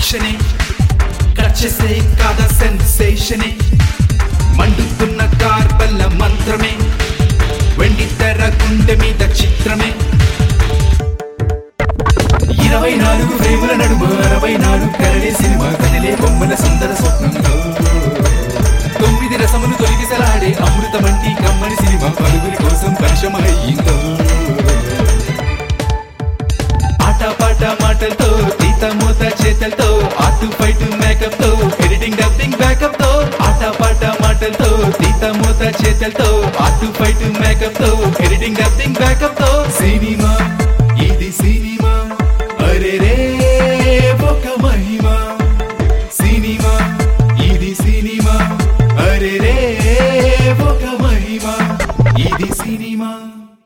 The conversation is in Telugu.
యాక్షనే కచ్చేసే కాదా సెన్సేషనే మండుతున్న కార్బల్ల మంత్రమే వెండి తెర గుండె మీద చిత్రమే ఇరవై నాలుగు ప్రేముల నడుమ అరవై నాలుగు కరడే సినిమా కదిలే బొమ్మల సుందర స్వప్నంలో తొమ్మిది రసములు తొలగిసలాడే అమృతమంటి కమ్మని సినిమా పలువురి కోసం పరిశ్రమయ్యిందో ఆట పాట మాటలతో తీత మూత చేతలతో ఆటు ఫైట్ మేకప్ తో ఎడిటింగ్ డబ్బింగ్ బ్యాకప్ తో ఆట పాట మాటలతో తీత మూత చేతలతో ఆటు ఫైట్ మేకప్ తో ఎడిటింగ్ డబ్బింగ్ బ్యాకప్ తో సినిమా ఇది సినిమా అరే రే ఒక మహిమ సినిమా ఇది సినిమా అరే రే ఒక మహిమ ఇది సినిమా